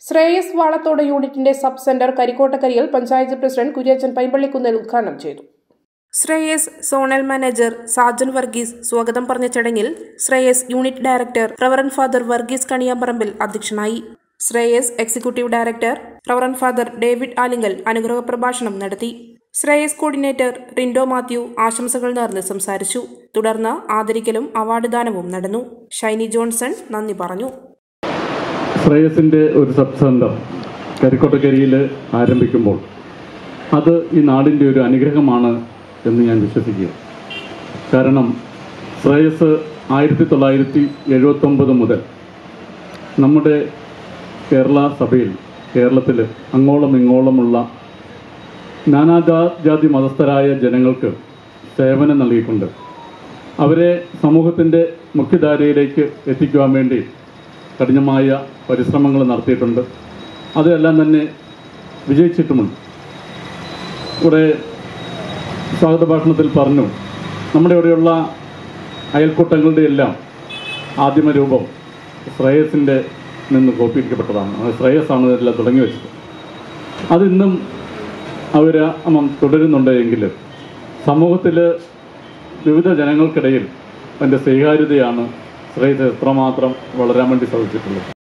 ശ്രേയസ് വാളത്തോട് യൂണിറ്റിന്റെ sub centre കരിക്കോട്ടക്കരിയിൽ panchayat president Kuriachan Paimpallikunnil ഉദ്ഘാടനം ചെയ്തു ശ്രേയസ് സോണൽ മാനേജർ സാജൻ വർഗീസ് സ്വാഗതം പറഞ്ഞ ചടങ്ങിൽ Shreyas unit director reverend father Varghese Kaniyamparambil അധ്യക്ഷനായി Shreyas executive director reverend father David Alinkal അനുഗ്രഹ പ്രഭാഷണം നടത്തി ശ്രേയസ് കോർഡിനേറ്റർ റിൻഡോ മാത്യു ആശംസകൾ നേർന്ന് സംസാരിച്ചു തുടർന്ന് ആദരിക്കലും അവാർഡ് ദാനവും നടന്നു ഷൈനി ജോൺസൺ നന്ദി പറഞ്ഞു ശ്രേയസിൻ്റെ ഒരു സബ് സെൻ്റർ കരിക്കോട്ടക്കരിയിൽ ആരംഭിക്കുമ്പോൾ അത് ഈ നാടിൻ്റെ ഒരു അനുഗ്രഹമാണ് എന്ന് ഞാൻ വിശ്വസിക്കുക കാരണം ശ്രേയസ് ആയിരത്തി തൊള്ളായിരത്തി എഴുപത്തൊമ്പത് മുതൽ നമ്മുടെ കേരള സഭയിൽ കേരളത്തിൽ അങ്ങോളം ഇങ്ങോളമുള്ള നാനാജാതി മതസ്ഥരായ ജനങ്ങൾക്ക് സേവനം നൽകിക്കൊണ്ട് അവരെ സമൂഹത്തിൻ്റെ മുഖ്യധാരയിലേക്ക് എത്തിക്കുവാൻ വേണ്ടി കഠിനമായ പരിശ്രമങ്ങൾ നടത്തിയിട്ടുണ്ട് അതെല്ലാം തന്നെ വിജയിച്ചിട്ടുമുണ്ട് ഇവിടെ സ്വാഗത ഭാഷണത്തിൽ പറഞ്ഞു നമ്മുടെ ഇവിടെയുള്ള അയൽക്കൂട്ടങ്ങളുടെ എല്ലാം ആദിമ രൂപം ശ്രേയസിൻ്റെ നിന്ന് കോപ്പിയിരിക്കപ്പെട്ടതാണ് അത് ശ്രേയസാണ് ഇതെല്ലാം തുടങ്ങി വെച്ചത് അതിന്നും അവർ തുടരുന്നുണ്ട് എങ്കിൽ സമൂഹത്തിൽ വിവിധ ജനങ്ങൾക്കിടയിൽ അതിൻ്റെ സ്വീകാര്യതയാണ് ശ്രേയസ് എത്രമാത്രം വളരാൻ വേണ്ടി സാധിച്ചിട്ടുള്ളത്